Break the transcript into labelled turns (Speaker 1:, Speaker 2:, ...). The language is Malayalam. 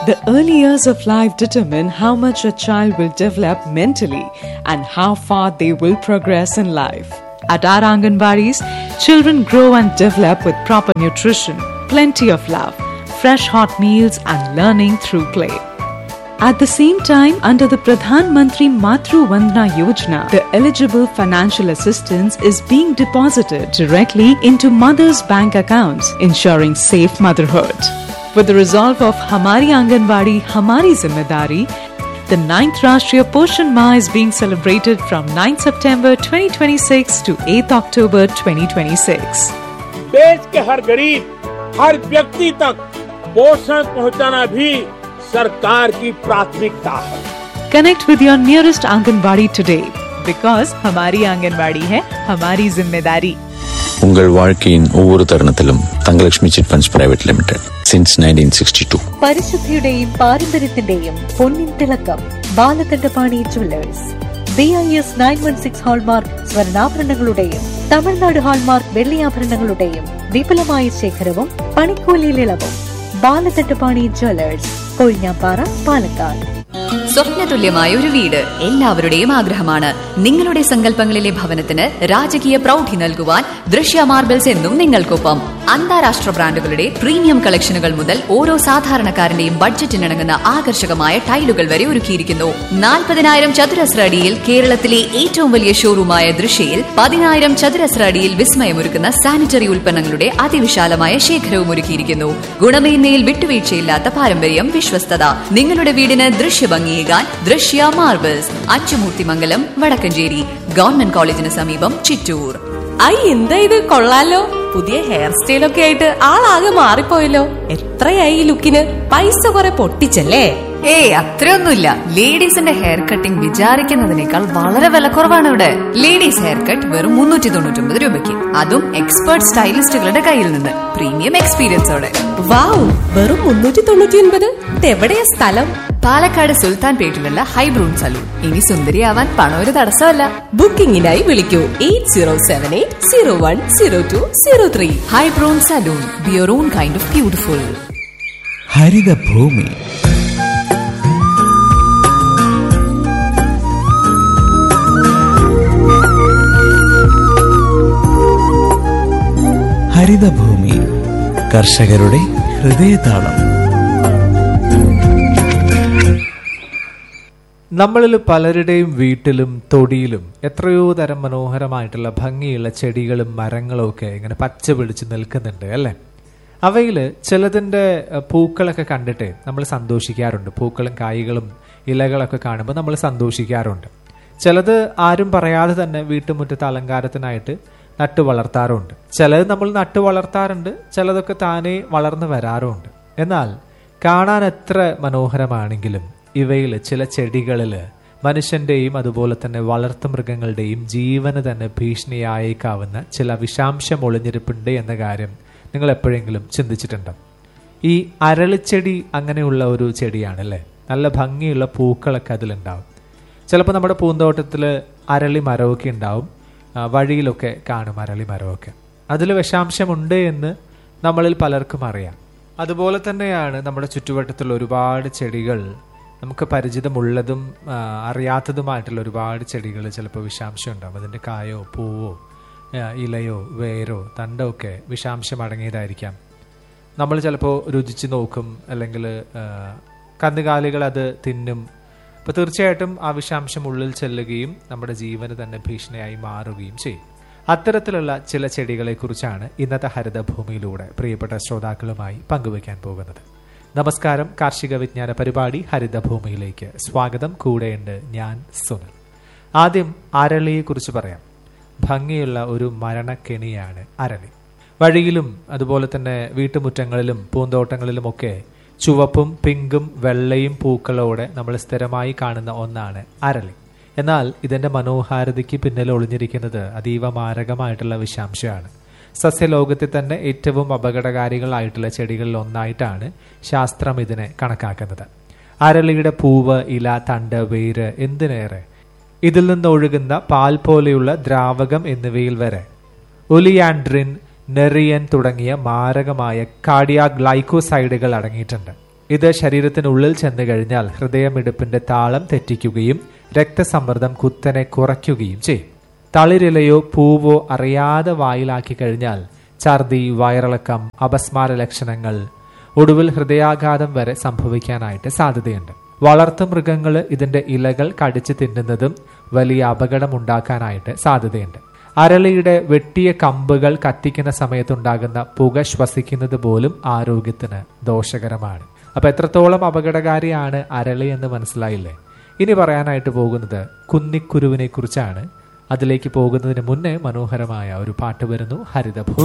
Speaker 1: The early years of life determine how much a child will develop mentally and how far they will progress in life. At our Anganwadis, children grow and develop with proper nutrition, plenty of love, fresh hot meals, and learning through play. At the same time, under the Pradhan Mantri Matru Vandana Yojana, the eligible financial assistance is being deposited directly into mothers' bank accounts, ensuring safe motherhood. With the resolve of Hamari Anganwadi, Hamari Zimmedari, the 9th Rashtriya Poshan Ma is being celebrated from 9th September 2026 to 8th October 2026.
Speaker 2: देश के हर गरीब हर व्यक्ति तक पोषण पहुंचाना भी सरकार की प्राथमिकता है
Speaker 1: Connect with your nearest Anganwadi today because Hamari Anganwadi hai Hamari Zimmedari.
Speaker 3: உங்கள் வாழ்க்கையின் ஒவ்வொரு தருணத்திலும் Thangalakshmi chit funds private limited since nineteen sixty two
Speaker 4: പരിശുദ്ധിയുടെയും പാരമ്പര്യത്തിന്റെയും പൊന്നിൻ തിളക്കം Balakantapani jewellers B I S nine one six hallmark സ്വർണ്ണാഭരണങ്ങളുടെയും തമിഴ്നാട് ഹാൾമാർക്ക് വെള്ളിയാഭരണങ്ങളുടെയും വിപുലമായ ശേഖരവും പണിക്കൂലിയിൽ ഇളവും ബാലകണ്ഠപാണി ജുവല്ലേഴ്സ് കൊഴിഞ്ഞാപ്പാറ പാലക്കാട്
Speaker 5: സ്വപ്നതുല്യമായ ഒരു വീട് എല്ലാവരുടെയും ആഗ്രഹമാണ് നിങ്ങളുടെ സങ്കല്പങ്ങളിലെ ഭവനത്തിന് രാജകീയ പ്രൗഢി നൽകുവാൻ ദൃശ്യ മാർബിൾസ് എന്നും നിങ്ങൾക്കൊപ്പം അന്താരാഷ്ട്ര ബ്രാൻഡുകളുടെ പ്രീമിയം കളക്ഷനുകൾ മുതൽ ഓരോ സാധാരണക്കാരന്റെയും ബഡ്ജറ്റിനിണങ്ങുന്ന ആകർഷകമായ ടൈലുകൾ വരെ ഒരുക്കിയിരിക്കുന്നു നാൽപ്പതിനായിരം ചതുരശ്ര അടിയിൽ കേരളത്തിലെ ഏറ്റവും വലിയ ഷോറൂമായ ദൃശ്യയിൽ പതിനായിരം ചതുരശ്ര അടിയിൽ വിസ്മയമൊരുക്കുന്ന സാനിറ്ററി ഉൽപ്പന്നങ്ങളുടെ അതിവിശാലമായ ശേഖരവും ഒരുക്കിയിരിക്കുന്നു ഗുണമേന്മയിൽ വിട്ടുവീഴ്ചയില്ലാത്ത പാരമ്പര്യം വിശ്വസ്തത നിങ്ങളുടെ വീടിന് ദൃശ്യഭംഗിയേകാൻ ദൃശ്യ മാർബിൾസ് അച്ചുമൂർത്തിമംഗലം വടക്കഞ്ചേരി ഗവൺമെന്റ് കോളേജിന് സമീപം ചിറ്റൂർ
Speaker 6: ഐ എന്താ ഇത് കൊള്ളാലോ പുതിയ ഹെയർ സ്റ്റൈലൊക്കെ ആയിട്ട് ആളാകെ മാറിപ്പോയല്ലോ എത്രയായി ഈ ലുക്കിന് പൈസ കുറെ പൊട്ടിച്ചല്ലേ
Speaker 5: ഏയ് അത്രയൊന്നുമില്ല ലേഡീസിന്റെ ഹെയർ കട്ടിംഗ് വിചാരിക്കുന്നതിനേക്കാൾ വളരെ വിലക്കുറവാണ് ഇവിടെ ലേഡീസ് ഹെയർ കട്ട് വെറും മുന്നൂറ്റി തൊണ്ണൂറ്റി ഒമ്പത് രൂപയ്ക്ക് അതും എക്സ്പേർട്ട് സ്റ്റൈലിസ്റ്റുകളുടെ കയ്യിൽ നിന്ന് പ്രീമിയം എക്സ്പീരിയൻസോടെ
Speaker 6: വാവ് വെറും മുന്നൂറ്റി തൊണ്ണൂറ്റി ഒൻപത് ഇതെവിടെയാ സ്ഥലം
Speaker 5: പാലക്കാട് സുൽത്താൻ പേട്ടിലുള്ള ഹൈബ്രൂൺ സലൂൺ ഇനി സുന്ദരിയാവാൻ പണം ഒരു തടസ്സമല്ല
Speaker 6: ബുക്കിംഗിനായി വിളിക്കൂ eight zero seven eight zero one zero two zero three
Speaker 5: ഹൈബ്രൂൺ salon beer on kind of beautiful
Speaker 7: Harithabhoomi Harithabhoomi കർഷകരുടെ ഹൃദയതാളം
Speaker 8: നമ്മളിൽ പലരുടെയും വീട്ടിലും തൊടിയിലും എത്രയോ തരം മനോഹരമായിട്ടുള്ള ഭംഗിയുള്ള ചെടികളും മരങ്ങളും ഒക്കെ ഇങ്ങനെ പച്ച പിടിച്ച് നിൽക്കുന്നുണ്ട് അല്ലേ അവയിൽ ചിലതിൻ്റെ അഹ്, പൂക്കളൊക്കെ കണ്ടിട്ട് നമ്മൾ സന്തോഷിക്കാറുണ്ട് പൂക്കളും കായ്കളും ഇലകളൊക്കെ കാണുമ്പോൾ നമ്മൾ സന്തോഷിക്കാറുണ്ട് ചിലത് ആരും പറയാതെ തന്നെ വീട്ടുമുറ്റത്ത് അലങ്കാരത്തിനായിട്ട് നട്ടു വളർത്താറുണ്ട് ചിലത് നമ്മൾ നട്ടു വളർത്താറുണ്ട് ചിലതൊക്കെ താനേ വളർന്നു വരാറുമുണ്ട് എന്നാൽ കാണാൻ എത്ര മനോഹരമാണെങ്കിലും ഇവയിൽ ചില ചെടികളിൽ മനുഷ്യന്റെയും അതുപോലെ തന്നെ വളർത്തുമൃഗങ്ങളുടെയും ജീവന് തന്നെ ഭീഷണിയായേക്കാവുന്ന ചില വിഷാംശം ഒളിഞ്ഞിരിപ്പുണ്ട് എന്ന കാര്യം നിങ്ങൾ എപ്പോഴെങ്കിലും ചിന്തിച്ചിട്ടുണ്ടോ ഈ അരളിച്ചെടി അങ്ങനെയുള്ള ഒരു ചെടിയാണല്ലേ നല്ല ഭംഗിയുള്ള പൂക്കളൊക്കെ അതിലുണ്ടാവും ചിലപ്പോൾ നമ്മുടെ പൂന്തോട്ടത്തിൽ അരളി മരമൊക്കെ ഉണ്ടാവും ആ, വഴിയിലൊക്കെ കാണും അരളി മരമൊക്കെ അതിൽ വിഷാംശമുണ്ട് എന്ന് നമ്മളിൽ പലർക്കും അറിയാം അതുപോലെ തന്നെയാണ് നമ്മുടെ ചുറ്റുവട്ടത്തുള്ള ഒരുപാട് ചെടികൾ നമുക്ക് പരിചിതമുള്ളതും ആ, അറിയാത്തതുമായിട്ടുള്ള ഒരുപാട് ചെടികൾ ചിലപ്പോൾ വിഷാംശം ഉണ്ടാവും അതിൻ്റെ കായോ പൂവോ ആ, ഇലയോ വേരോ തണ്ടോ ഒക്കെ വിഷാംശം അടങ്ങിയതായിരിക്കാം നമ്മൾ ചിലപ്പോൾ രുചിച്ച് നോക്കും അല്ലെങ്കിൽ കന്നുകാലികൾ അത് തിന്നും അപ്പോൾ തീർച്ചയായിട്ടും ആ വിഷാംശം ഉള്ളിൽ ചെല്ലുകയും നമ്മുടെ ജീവന് തന്നെ ഭീഷണിയായി മാറുകയും ചെയ്യും അത്തരത്തിലുള്ള ചില ചെടികളെക്കുറിച്ചാണ് ഇന്നത്തെ ഹരിതഭൂമിയിലൂടെ പ്രിയപ്പെട്ട ശ്രോതാക്കളുമായി പങ്കുവയ്ക്കാൻ പോകുന്നത് നമസ്കാരം കാർഷിക വിജ്ഞാന പരിപാടി ഹരിതഭൂമിയിലേക്ക് സ്വാഗതം കൂടെയുണ്ട് ഞാൻ സുനിൽ ആദ്യം അരളിയെക്കുറിച്ച് പറയാം ഭംഗിയുള്ള ഒരു മരണക്കെണിയാണ് അരളി വഴിയിലും അതുപോലെ തന്നെ വീട്ടുമുറ്റങ്ങളിലും പൂന്തോട്ടങ്ങളിലുമൊക്കെ ചുവപ്പും പിങ്കും വെള്ളയും പൂക്കളോടെ നമ്മൾ സ്ഥിരമായി കാണുന്ന ഒന്നാണ് അരളി എന്നാൽ ഇതിന്റെ മനോഹാരിതയ്ക്ക് പിന്നിൽ ഒളിഞ്ഞിരിക്കുന്നത് അതീവ മാരകമായിട്ടുള്ള വിഷാംശമാണ് സസ്യലോകത്തിൽ തന്നെ ഏറ്റവും അപകടകാരികളായിട്ടുള്ള ചെടികളിൽ ഒന്നായിട്ടാണ് ശാസ്ത്രം ഇതിനെ കണക്കാക്കുന്നത് അരളിയുടെ പൂവ് ഇല തണ്ട് വേര് എന്തിനേറെ ഇതിൽ നിന്നൊഴുകുന്ന പാൽ പോലെയുള്ള ദ്രാവകം എന്നിവയിൽ വരെ ഒലിയാൻഡ്രിൻ നെറിയൻ തുടങ്ങിയ മാരകമായ കാർഡിയാ ഗ്ലൈക്കോസൈഡുകൾ അടങ്ങിയിട്ടുണ്ട് ഇത് ശരീരത്തിനുള്ളിൽ ചെന്ന് കഴിഞ്ഞാൽ ഹൃദയമിടിപ്പിന്റെ താളം തെറ്റിക്കുകയും രക്തസമ്മർദ്ദം കുത്തനെ കുറയ്ക്കുകയും ചെയ്യും തളിരിലയോ പൂവോ അറിയാതെ വായിലാക്കി കഴിഞ്ഞാൽ ഛർദി വയറിളക്കം അപസ്മാര ലക്ഷണങ്ങൾ ഒടുവിൽ ഹൃദയാഘാതം വരെ സംഭവിക്കാനായിട്ട് സാധ്യതയുണ്ട് വളർത്തു മൃഗങ്ങൾ ഇതിന്റെ ഇലകൾ കടിച്ചു തിന്നുന്നതും വലിയ അപകടമുണ്ടാക്കാനായിട്ട് സാധ്യതയുണ്ട് അരളിയുടെ വെട്ടിയ കമ്പുകൾ കത്തിക്കുന്ന സമയത്തുണ്ടാകുന്ന പുക ശ്വസിക്കുന്നത് പോലും ആരോഗ്യത്തിന് ദോഷകരമാണ് അപ്പൊ എത്രത്തോളം അപകടകാരിയാണ് അരളി എന്ന് മനസ്സിലായില്ലേ ഇനി പറയാനായിട്ട് പോകുന്നത് കുന്നിക്കുരുവിനെ കുറിച്ചാണ് അതിലേക്ക് പോകുന്നതിന് മുന്നേ മനോഹരമായ ഒരു പാട്ട് വരുന്നു ഹരിതഭൂ